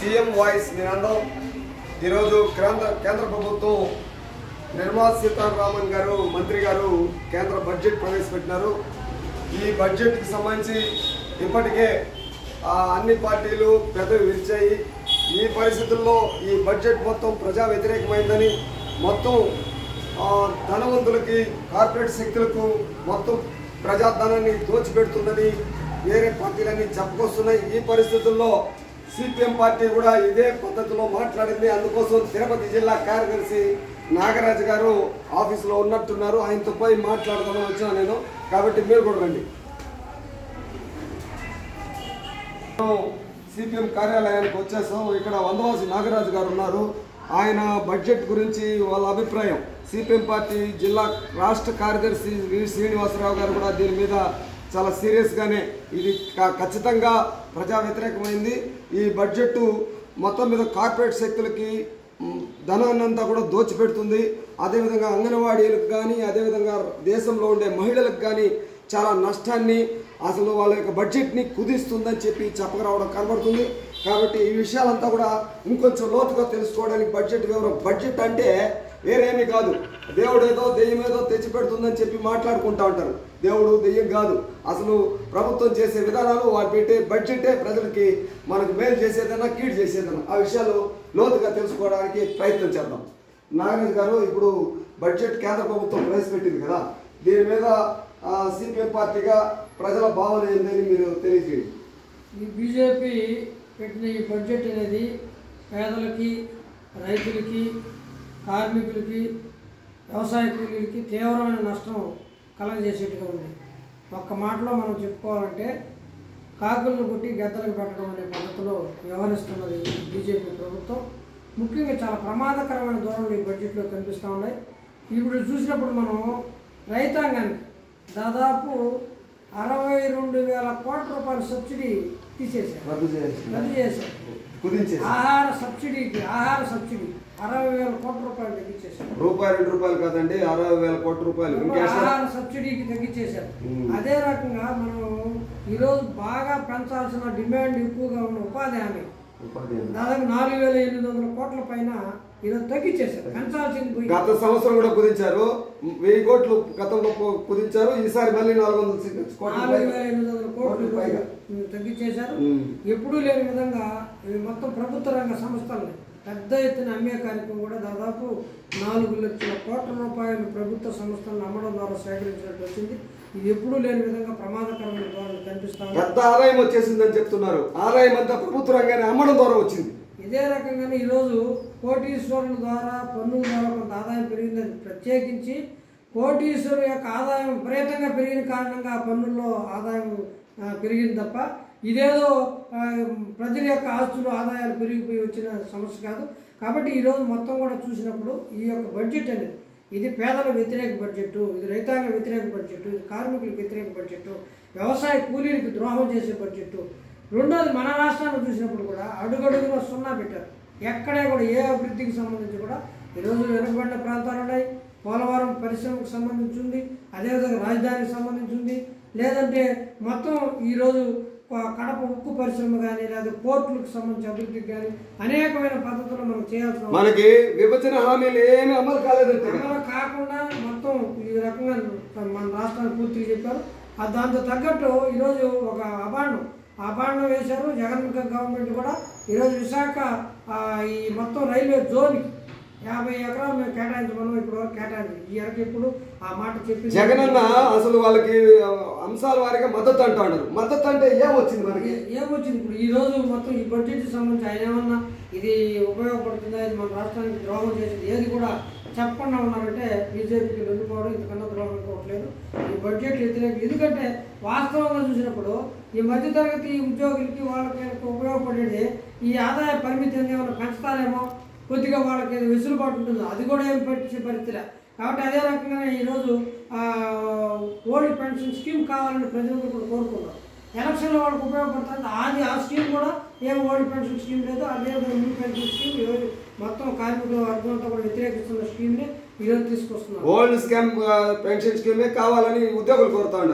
CM voice నినందం ఈరోజు కేంద్ర కేంద్ర ప్రభుత్వం నిర్మలా సీతారామన్ గారు మంత్రి గారు కేంద్ర బడ్జెట్ ప్రవేశపెట్టినారు ఈ బడ్జెట్కి సంబంధించి ఇప్పటికే ఆ, అన్ని పార్టీలు పెదవి విరిచాయి ఈ పరిస్థితుల్లో ఈ బడ్జెట్ మొత్తం ప్రజా వ్యతిరేకమైందని మొత్తం ఆ, ధనవంతులకి కార్పొరేట్ శక్తులకు మొత్తం ప్రజాధనాన్ని దోచిపెడుతుందని వేరే పార్టీలన్నీ చెప్పుకొస్తున్నాయి ఈ పరిస్థితుల్లో సిపిఎం పార్టీ కూడా ఇదే పద్ధతిలో మాట్లాడింది అందుకోసం తిరుపతి జిల్లా కార్యదర్శి నాగరాజు గారు ఆఫీసులో ఉన్నట్టున్నారు ఆయనతో పోయి మాట్లాడదామని వచ్చినా నేను కాబట్టి మీరు కూడా రండి సిపిఎం కార్యాలయానికి వచ్చేసాం ఇక్కడ వందవాసి నాగరాజు గారు ఉన్నారు ఆయన బడ్జెట్ గురించి వాళ్ళ అభిప్రాయం సిపిఎం పార్టీ జిల్లా రాష్ట్ర కార్యదర్శి వి శ్రీనివాసరావు గారు కూడా దీని మీద చాలా సీరియస్గానే ఇది క- ఖచ్చితంగా ప్రజా వ్యతిరేకమైంది ఈ బడ్జెట్ మొత్తం మీద కార్పొరేట్ శక్తులకి మ్, ధనాన్ని అంతా కూడా దోచిపెడుతుంది అదేవిధంగా అంగన్వాడీలకు కానీ అదేవిధంగా దేశంలో ఉండే మహిళలకు కానీ చాలా నష్టాన్ని అసలు వాళ్ళ యొక్క బడ్జెట్ని కుదిస్తుందని చెప్పి చెప్పకరావడం కనబడుతుంది కాబట్టి ఈ విషయాలంతా కూడా ఇంకొంచెం లోతుగా తెలుసుకోవడానికి బడ్జెట్ వివరం బడ్జెట్ అంటే వేరేమీ కాదు దేవుడు ఏదో దెయ్యం ఏదో తెచ్చి పెడుతుందని చెప్పి మాట్లాడుకుంటా ఉంటారు దేవుడు దెయ్యం కాదు అసలు ప్రభుత్వం చేసే విధానాలు వారు పెట్టే బడ్జెటే ప్రజలకి మనకు మేలు చేసేదన్నా కీడు చేసేదన్నా ఆ విషయాలు లోతుగా తెలుసుకోవడానికి ప్రయత్నం చేద్దాం నాగరాజ్ గారు ఇప్పుడు బడ్జెట్ కేంద్ర ప్రభుత్వం ప్రవేశపెట్టింది కదా దీని మీద సిపిఎం పార్టీగా ప్రజల భావన ఏందని మీరు తెలియజేయండి ఈ బీజేపీ పెట్టిన ఈ బడ్జెట్ అనేది పేదలకి రైతులకి కార్మికులకి వ్యవసాయ కూలీలకి తీవ్రమైన నష్టం కలగజేసేట్టుగా ఉంది ఒక్క మాటలో మనం చెప్పుకోవాలంటే కాకులను కొట్టి గద్దలకు పెట్టడం అనే పద్ధతిలో వ్యవహరిస్తున్నది ఈ బీజేపీ ప్రభుత్వం ముఖ్యంగా చాలా ప్రమాదకరమైన ధోరణులు ఈ బడ్జెట్లో కనిపిస్తూ ఉన్నాయి ఇప్పుడు చూసినప్పుడు మనం రైతాంగానికి దాదాపు అరవై రెండు వేల కోట్ల రూపాయల సబ్సిడీ తీసేశారు రద్దు చేయాల్సింది రద్దు చేశారు కుదించేసి ఆహార సబ్సిడీకి ఆహార సబ్సిడీ అరవై వేల కోట్ల రూపాయలు తగ్గించేశారు రూపాయి రెండు రూపాయలు కాదండి అరవై వేల కోట్ల రూపాయలు ఇంకేసా ఆహార సబ్సిడీకి తగ్గించేశారు ఉమ్. అదే రకంగా మనం ఈరోజు బాగా పెంచాల్సిన డిమాండ్ ఎక్కువగా ఉన్న ఉపాధి హామీ ఉపాధి హామీ. దాదాపు నాలుగు వేల ఎనిమిది వందల కోట్ల పైన ఈరోజు తగ్గించేశారు పెంచాల్సింది పోయి గత సంవత్సరం కూడా కుదించారు వెయ్యి కోట్లు గతంలో కు- కుదించారు ఈసారి మళ్ళీ నాలుగు వందల సి- కోట్ల నాలుగు పైగా. వేల ఎనిమిది వందల కోట్లు కోట్ల పైగా. ఈరోజు తగ్గించేశారు ఉమ్. ఎప్పుడూ లేని విధంగా ఇవి మొత్తం ప్రభుత్వ రంగ సంస్థలని పెద్ద ఎత్తున అమ్మే కార్యక్రమం కూడా దాదాపు నాలుగు లక్షల కోట్ల రూపాయలు ప్రభుత్వ సంస్థలను అమ్మడం ద్వారా సేకరించినట్టు వచ్చింది ఇది ఎప్పుడూ లేని విధంగా ప్రమాదకరమైన ధోరణి కనిపిస్తా ఉంది పెద్ద ఆదాయం వచ్చేసిందని చెప్తున్నారు ఆదాయం అంతా ప్రభుత్వ రంగాన్ని అమ్మడం ద్వారా వచ్చింది ఇదే రకంగానే ఈరోజు కోటీశ్వరుల ద్వారా పన్నుల ద్వారా కొంత ఆదాయం పెరిగిందని ప్రత్యేకించి కోటీశ్వరు యొక్క ఆదాయం విపరీతంగా పెరిగిన కారణంగా ఆ పన్నుల్లో ఆదాయం ఆ, పెరిగింది తప్ప ఇదేదో ఆ, ప్రజల యొక్క ఆస్తులు ఆదాయాలు పెరిగిపోయి వచ్చిన సమస్య కాదు కాబట్టి ఈరోజు మొత్తం కూడా చూసినప్పుడు ఈ యొక్క బడ్జెట్ అనేది ఇది పేదల వ్యతిరేక బడ్జెట్ ఇది రైతాంగ వ్యతిరేక బడ్జెట్ ఇది కార్మికులకు వ్యతిరేక బడ్జెట్ వ్యవసాయ కూలీలకు ద్రోహం చేసే బడ్జెట్ రెండోది మన రాష్ట్రాన్ని చూసినప్పుడు కూడా అడుగడుగులో సున్నా పెట్టారు ఎక్కడే కూడా ఏ అభివృద్ధికి సంబంధించి కూడా ఈరోజు వెనుకబడిన ప్రాంతాలు ఉన్నాయి పోలవరం పరిశ్రమకు సంబంధించి ఉంది అదేవిధంగా రాజధానికి సంబంధించి ఉంది లేదంటే మొత్తం ఈరోజు క- కడప ఉక్కు పరిశ్రమ కానీ లేదా పోర్టులకు సంబంధించి అభివృద్ధికి కానీ అనేకమైన పద్ధతులు మనం చేయాల్సిన అవసరం మనకి విభజన హామీలు ఏమీ అమలు కాలేదంటే అమలు కాకుండా మొత్తం ఈ రకంగా మన రాష్ట్రాన్ని పూర్తిగా చెప్పారు ఆ దాంతో తగ్గట్టు ఈరోజు ఒక అబాండం ఆ అబాండం వేశారు జగన్ గవర్నమెంట్ కూడా ఈరోజు విశాఖ ఆ, ఈ మొత్తం రైల్వే జోన్కి యాభై ఎకరాలు మేము కేటాయించమని ఇప్పుడు వరకు కేటాయించాం ఈ ఎరకు ఇప్పుడు ఆ మాట చెప్పి జగనన్న అసలు వాళ్ళకి ఆ, అంశాల వారిగా మద్దతు అంటున్నారు మద్దతు అంటే ఏమొచ్చింది మనకి ఏ- ఏమొచ్చింది ఇప్పుడు ఈ రోజు మొత్తం ఈ బడ్జెట్ సంబంధించి ఆయన ఏమన్నా ఇది ఉపయోగపడుతుందా ఇది మన రాష్ట్రానికి ద్రోహం చేసింది ఏది కూడా చెప్పకుండా ఉన్నారంటే బీజేపీకి వెళ్ళిపోవడం ఇంతకన్నా ద్రోహం ఇంకోవట్లేదు ఈ బడ్జెట్ వ్యతిరేక ఎందుకంటే వాస్తవంగా చూసినప్పుడు ఈ మధ్యతరగతి ఉద్యోగులకి వాళ్ళకి ఉపయోగపడేది ఈ ఆదాయ పరిమితి ఏమైనా పెంచుతారేమో కొద్దిగా వాళ్ళకి ఏదో వెసులుబాటు ఉంటుందో అది కూడా ఏం పెట్టే పరిస్థితి కాబట్టి అదే రకంగా ఈరోజు ఆ, ఓల్డ్ పెన్షన్ స్కీమ్ కావాలని ప్రజలందరూ కూడా కోరుకున్నారు ఎలక్షన్లో వాళ్ళకి ఉపయోగపడుతుంది అది ఆ స్కీమ్ కూడా ఏం ఓల్డ్ పెన్షన్ స్కీమ్ లేదు అదే న్యూ పెన్షన్ స్కీమ్ ఈరోజు మొత్తం కార్మికుల వర్గం అంతా కూడా వ్యతిరేకిస్తున్న స్కీమ్ని ఈరోజు తీసుకొస్తున్నారు ఓల్డ్ స్కామ్ పెన్షన్ స్కీమే కావాలని ఉద్యోగులు కోరుతా ఉన్నారు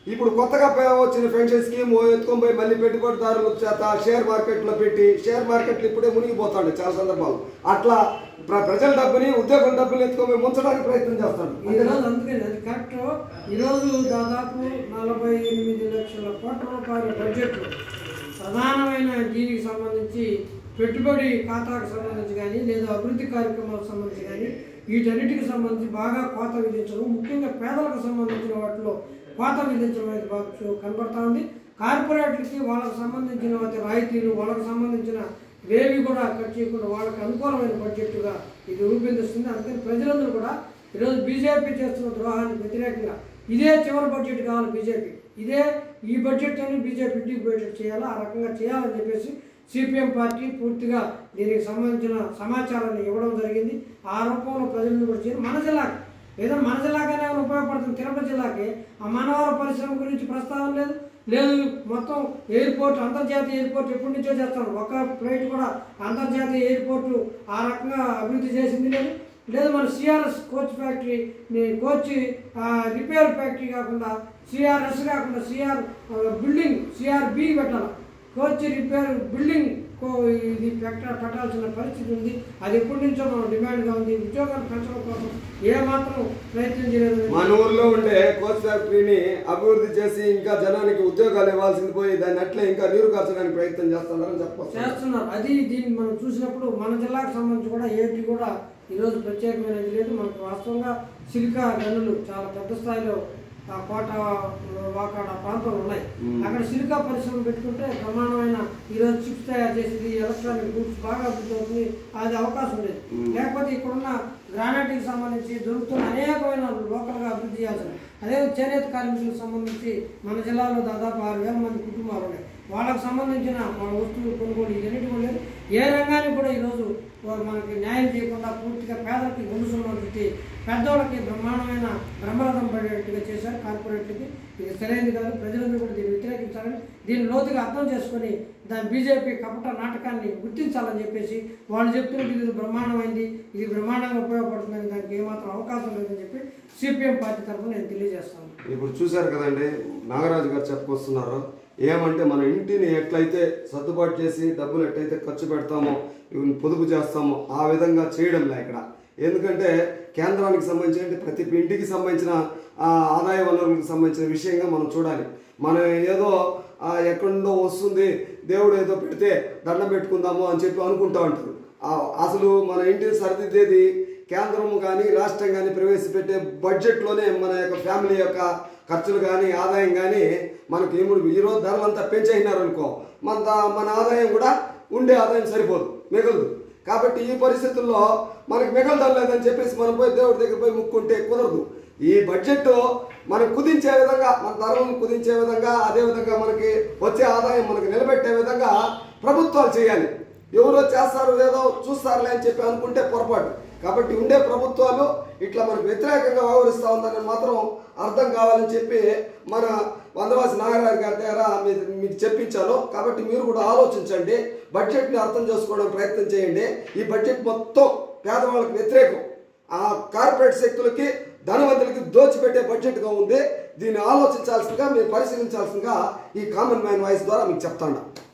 ఇప్పుడు కొత్తగా పే- వచ్చిన పెన్షన్ స్కీమ్ ఎత్తుకొని పోయి మళ్ళీ పెట్టుబడిదారుల చేత షేర్ మార్కెట్లో పెట్టి షేర్ మార్కెట్లు ఇప్పుడే మునిగిపోతాడు చాలా సందర్భాలు అట్లా ప్ర- ప్రజల డబ్బుని ఉద్యోగుల డబ్బుని ఎత్తుకొని పోయి ముంచడానికి ప్రయత్నం చేస్తాడు ఈ రోజు అందుకని అది కరెక్ట్ ఈరోజు దాదాపు నలభై ఎనిమిది లక్షల కోట్ల రూపాయల బడ్జెట్ ప్రధానమైన దీనికి సంబంధించి పెట్టుబడి ఖాతాకు సంబంధించి కానీ లేదా అభివృద్ధి కార్యక్రమాలకు సంబంధించి కానీ వీటన్నిటికి సంబంధించి బాగా కోత విధించడం ముఖ్యంగా పేదలకు సంబంధించిన వాటిలో కోత విధించడం అనేది బాగా చూ- కనబడతా ఉంది కార్పొరేట్లకి వాళ్ళకి సంబంధించిన వాటి రాయితీలు వాళ్ళకి సంబంధించిన వేవి కూడా కట్ చేయకుండా వాళ్ళకి అనుకూలమైన బడ్జెట్గా ఇది రూపొందిస్తుంది అందుకని ప్రజలందరూ కూడా ఈరోజు బీజేపీ చేస్తున్న ద్రోహానికి వ్యతిరేకంగా ఇదే చివరి బడ్జెట్ కావాలి బీజేపీ ఇదే ఈ బడ్జెట్తోనే బీజేపీ ఇంటికి బడ్జెట్ చేయాలి ఆ రకంగా చేయాలని చెప్పేసి సిపిఎం పార్టీ పూర్తిగా దీనికి సంబంధించిన సమాచారాన్ని ఇవ్వడం జరిగింది ఆ రూపంలో ప్రజలను కూడా చేయాలి మన జిల్లాకి ఏదో మన జిల్లాకైనా ఉపయోగపడుతుంది తిరుపతి జిల్లాకి ఆ మనవర పరిశ్రమ గురించి ప్రస్తావన లేదు లేదు మొత్తం ఎయిర్పోర్ట్ అంతర్జాతీయ ఎయిర్పోర్ట్ ఎప్పటి నుంచో చేస్తాను ఒక ఫ్లైట్ కూడా అంతర్జాతీయ ఎయిర్పోర్టు ఆ రకంగా అభివృద్ధి చేసింది లేదు లేదు మన సిఆర్ఎస్ కోచ్ ఫ్యాక్టరీ ని- కోచ్ ఆ, రిపేర్ ఫ్యాక్టరీ కాకుండా సిఆర్ఎస్ కాకుండా సిఆర్ బిల్డింగ్ సిఆర్బి పెట్టాలి కోచ్ రిపేర్ బిల్డింగ్ కో- ఇది పెట్ట పెట్టాల్సిన పరిస్థితి ఉంది అది ఎప్పటి నుంచో మనం డిమాండ్గా ఉంది ఉద్యోగాలు పెంచడం కోసం ఏమాత్రం ప్రయత్నం చేయలేదు మన ఊర్లో ఉండే కోచ్ ఫ్యాక్టరీని అభివృద్ధి చేసి ఇంకా జనానికి ఉద్యోగాలు ఇవ్వాల్సింది పోయి దాన్ని అట్లే ఇంకా నీరు కార్చడానికి ప్రయత్నం చేస్తున్నారని చెప్పవచ్చు చేస్తున్నారు అది దీన్ని మనం చూసినప్పుడు మన జిల్లాకు సంబంధించి కూడా ఏటి కూడా ఈరోజు ప్రత్యేకమైనది లేదు మనకు వాస్తవంగా సిలికా గనులు చాలా పెద్ద స్థాయిలో ఆ కోట వాకాడ ప్రాంతాలు ఉన్నాయి అక్కడ సిలికా పరిశ్రమ పెట్టుకుంటే ప్రమాణమైన ఈరోజు చిప్స్ తయారు చేసేది ఎలక్ట్రానిక్ గూడ్స్ బాగా అభివృద్ధి అవుతుంది అది అవకాశం లేదు లేకపోతే ఇక్కడున్న గ్రానైట్కి సంబంధించి దొరుకుతున్న అనేకమైన లోకల్గా అభివృద్ధి చేయాల్సింది అదే చేనేత కార్మికులకు సంబంధించి మన జిల్లాలో దాదాపు ఆరు వేల మంది కుటుంబాలు ఉన్నాయి వాళ్ళకు సంబంధించిన వాళ్ళ వస్తువులు కొనుగోలు ఇవన్నిటి కూడా లేదు ఏ రంగానికి కూడా ఈరోజు వాళ్ళు మనకి న్యాయం చేయకుండా పూర్తిగా పేదలకి గొలుసులను పెట్టి పెద్దవాళ్ళకి బ్రహ్మాండమైన బ్రహ్మరథం పడేట్టుగా చేశారు కార్పొరేట్లకి ఇది సరైనది కాదు ప్రజలందరూ కూడా దీన్ని వ్యతిరేకించాలని దీన్ని లోతుగా అర్థం చేసుకొని దాని బీజేపీ కపట నాటకాన్ని గుర్తించాలని చెప్పేసి వాళ్ళు చెప్తున్నట్టు ఇది బ్రహ్మాండమైంది ఇది బ్రహ్మాండంగా ఉపయోగపడుతుందని దానికి ఏమాత్రం అవకాశం లేదని చెప్పి సిపిఎం పార్టీ తరఫున నేను తెలియజేస్తాను ఇప్పుడు చూశారు కదండి నాగరాజు గారు చెప్పుకొస్తున్నారు ఏమంటే మన ఇంటిని ఎట్లయితే సర్దుబాటు చేసి డబ్బులు ఎట్లయితే ఖర్చు పెడతామో ఇవి పొదుపు చేస్తామో ఆ విధంగా చేయడంలే ఇక్కడ ఎందుకంటే కేంద్రానికి సంబంధించి అంటే ప్రతి ఇంటికి సంబంధించిన ఆ, ఆదాయ వనరులకు సంబంధించిన విషయంగా మనం చూడాలి మనం ఏదో ఆ, ఎక్కడుందో వస్తుంది దేవుడు ఏదో పెడితే దండం పెట్టుకుందాము అని చెప్పి అనుకుంటా ఉంటారు ఆ, అసలు మన ఇంటిని సరిదిద్దేది కేంద్రం కానీ రాష్ట్రం కానీ ప్రవేశపెట్టే బడ్జెట్లోనే మన యొక్క ఫ్యామిలీ యొక్క ఖర్చులు కానీ ఆదాయం కానీ మనకి ఇప్పుడు ఈరోజు ధరలంతా పెంచేసినారు అనుకో మన దా- మన ఆదాయం కూడా ఉండే ఆదాయం సరిపోదు మిగలదు కాబట్టి ఈ పరిస్థితుల్లో మనకి మిగలడం లేదని చెప్పేసి మనం పోయి దేవుడి దగ్గర పోయి ముక్కుంటే కుదరదు ఈ బడ్జెట్ మనకు కుదించే విధంగా మన ధరలను కుదించే విధంగా అదే విధంగా మనకి వచ్చే ఆదాయం మనకి నిలబెట్టే విధంగా ప్రభుత్వాలు చేయాలి ఎవరో చేస్తారు ఏదో చూస్తారులే అని చెప్పి అనుకుంటే పొరపాటు కాబట్టి ఉండే ప్రభుత్వాలు ఇట్లా మనకు వ్యతిరేకంగా వ్యవహరిస్తూ ఉందని మాత్రం అర్థం కావాలని చెప్పి మన వందవాసి నాగరాజు గారి దగ్గర మీ- మీకు చెప్పించాను కాబట్టి మీరు కూడా ఆలోచించండి బడ్జెట్ని అర్థం చేసుకోవడానికి ప్రయత్నం చేయండి ఈ బడ్జెట్ మొత్తం పేదవాళ్ళకి వ్యతిరేకం ఆ కార్పొరేట్ శక్తులకి ధనవంతులకి దోచిపెట్టే బడ్జెట్గా ఉంది దీన్ని ఆలోచించాల్సిందిగా మీరు పరిశీలించాల్సిందిగా ఈ కామన్ మ్యాన్ వాయిస్ ద్వారా మీకు చెప్తాను